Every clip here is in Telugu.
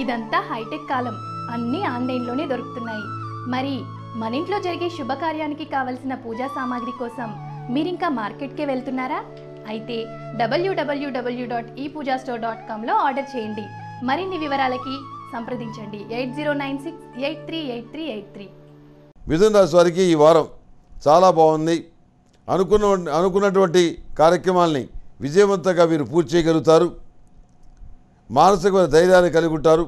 ఇదంతా హైటెక్ కాలం అన్నీ ఆన్లైన్లోనే దొరుకుతున్నాయి మరి మన ఇంట్లో జరిగే శుభకార్యానికి కావలసిన పూజా సామాగ్రి కోసం మీరింకా మార్కెట్కే వెళ్తున్నారా అయితే WWW dot e Pooja store dot కామ్లో ఆర్డర్ చేయండి మరిన్ని వివరాలకి సంప్రదించండి eight zero nine six eight three eight three eight three మిథున రాశి వారికి ఈ వారం చాలా బాగుంది అనుకున్న అనుకున్నటువంటి కార్యక్రమాల్ని విజయవంతంగా మీరు పూర్తి చేయగలుగుతారు మానసికమైన ధైర్యాన్ని కలిగి ఉంటారు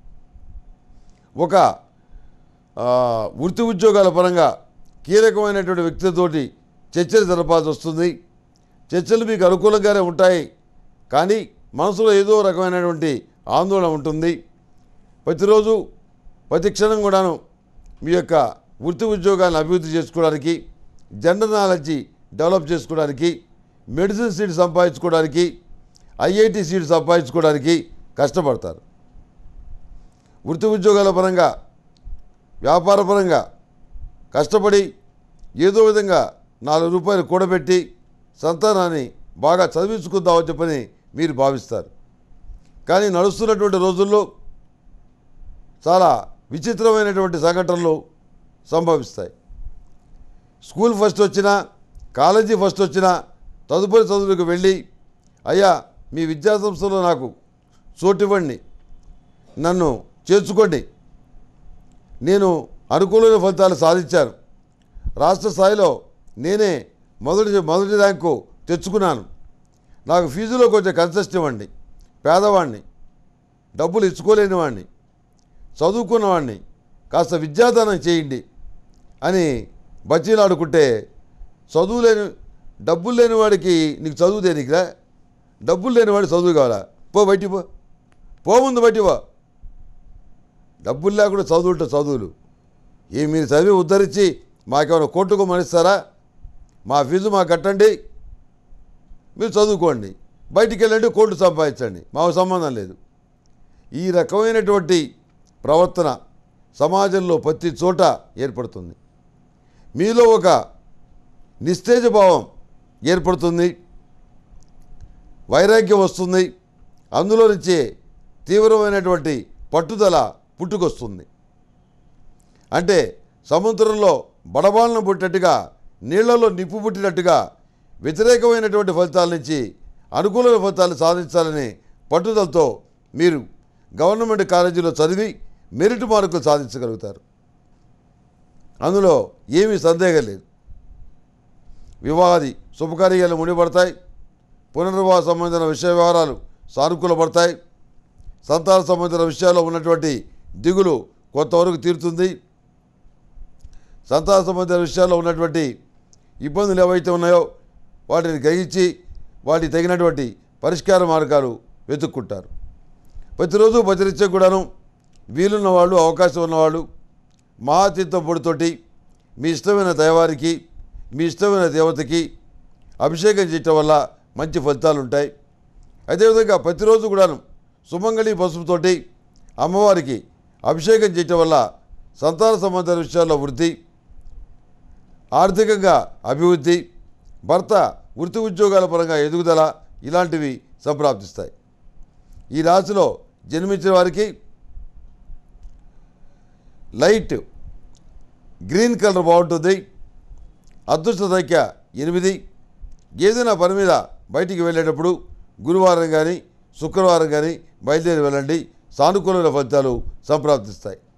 ఒక ఆ, వృత్తి ఉద్యోగాల పరంగా కీలకమైనటువంటి వ్యక్తులతోటి చర్చలు జరపాల్సి వస్తుంది చర్చలు మీకు అనుకూలంగానే ఉంటాయి కానీ మనసులో ఏదో రకమైనటువంటి ఆందోళన ఉంటుంది ప్రతిరోజు ప్రతి క్షణం కూడాను మీ యొక్క వృత్తి ఉద్యోగాలను అభివృద్ధి చేసుకోవడానికి జనరల్ నాలెడ్జి డెవలప్ చేసుకోవడానికి మెడిసిన్ సీట్ సంపాదించుకోవడానికి ఐఐటి సీట్ సంపాదించుకోవడానికి కష్టపడతారు వృత్తి ఉద్యోగాల పరంగా వ్యాపార పరంగా కష్టపడి ఏదో విధంగా నాలుగు రూపాయలు కూడబెట్టి సంతానాన్ని బాగా చదివించుకుందామని చెప్పని మీరు భావిస్తారు కానీ నడుస్తున్నటువంటి రోజుల్లో చాలా విచిత్రమైనటువంటి సంఘటనలు సంభవిస్తాయి స్కూల్ ఫస్ట్ వచ్చినా కాలేజీ ఫస్ట్ వచ్చినా తదుపరి చదువులకు వెళ్ళి అయ్యా మీ విద్యా సంస్థలో నాకు చోటివ్వండి నన్ను చేర్చుకోండి నేను అనుకూలమైన ఫలితాలు సాధించాను రాష్ట్ర స్థాయిలో నేనే మొదటి మొదటి ర్యాంకు తెచ్చుకున్నాను నాకు ఫీజులో కొంచెం కన్సెషన్ ఇవ్వండి పేదవాడిని డబ్బులు ఇచ్చుకోలేని వాడిని చదువుకున్నవాడిని కాస్త విద్యాదానం చేయండి అని బచ్చీలాడుకుంటే చదువు లేని డబ్బులు లేని వాడికి నీకు చదువు దేనికిరా డబ్బులు లేని వాడికి చదువు కావాలా పో బయటికి పో పో ముందు బయటికి పో డబ్బులు లేకుండా చదువుంటే చదువులు ఏ మీరు చదివి ఉద్ధరించి మాకేమైనా కోర్టుకు మనిస్తారా మా ఫీజు మాకు కట్టండి మీరు చదువుకోండి బయటికి వెళ్ళండి కోర్టు సంపాదించండి మాకు సంబంధం లేదు ఈ రకమైనటువంటి ప్రవర్తన సమాజంలో ప్రతి చోట ఏర్పడుతుంది మీలో ఒక నిస్తేజ భావం ఏర్పడుతుంది వైరాగ్యం వస్తుంది అందులో నుంచే తీవ్రమైనటువంటి పట్టుదల పుట్టుకొస్తుంది అంటే సముద్రంలో బడబాలను పుట్టినట్టుగా నీళ్లలో నిప్పు పుట్టినట్టుగా వ్యతిరేకమైనటువంటి ఫలితాల నుంచి అనుకూలమైన ఫలితాలు సాధించాలని పట్టుదలతో మీరు గవర్నమెంట్ కాలేజీలో చదివి మెరిట్ మార్కులు సాధించగలుగుతారు అందులో ఏమీ సందేహం లేదు వివాహాది శుభకార్యాలు ముడిపడతాయి పునర్వివాహ సంబంధించిన విషయ వ్యవహారాలు సానుకూలపడతాయి సంతాన సంబంధించిన విషయాల్లో ఉన్నటువంటి దిగులు కొంతవరకు తీరుతుంది సంతాన సంబంధించిన విషయాల్లో ఉన్నటువంటి ఇబ్బందులు ఏవైతే ఉన్నాయో వాటిని గ్రహించి వాటికి తగినటువంటి పరిష్కార మార్గాలు వెతుక్కుంటారు ప్రతిరోజు ప్రతినిత్యం కూడాను వీలున్న వాళ్ళు అవకాశం ఉన్నవాళ్ళు మహాతీర్థం పొడితోటి మీ ఇష్టమైన దైవానికి మీ ఇష్టమైన దేవతకి అభిషేకం చేయటం వల్ల మంచి ఫలితాలు ఉంటాయి అదేవిధంగా ప్రతిరోజు కూడాను సుమంగళి పసుపుతోటి అమ్మవారికి అభిషేకం చేయటం వల్ల సంతాన సంబంధ విషయాల్లో వృద్ధి ఆర్థికంగా అభివృద్ధి భర్త వృత్తి ఉద్యోగాల పరంగా ఎదుగుదల ఇలాంటివి సంప్రాప్తిస్తాయి ఈ రాశిలో జన్మించిన వారికి లైట్ గ్రీన్ కలర్ బాగుంటుంది అదృష్ట సంఖ్య ఎనిమిది ఏదైనా పని మీద బయటికి వెళ్ళేటప్పుడు గురువారం కానీ శుక్రవారం కానీ బయలుదేరి వెళ్ళండి సానుకూలమైన ఫలితాలు సంప్రాప్తిస్తాయి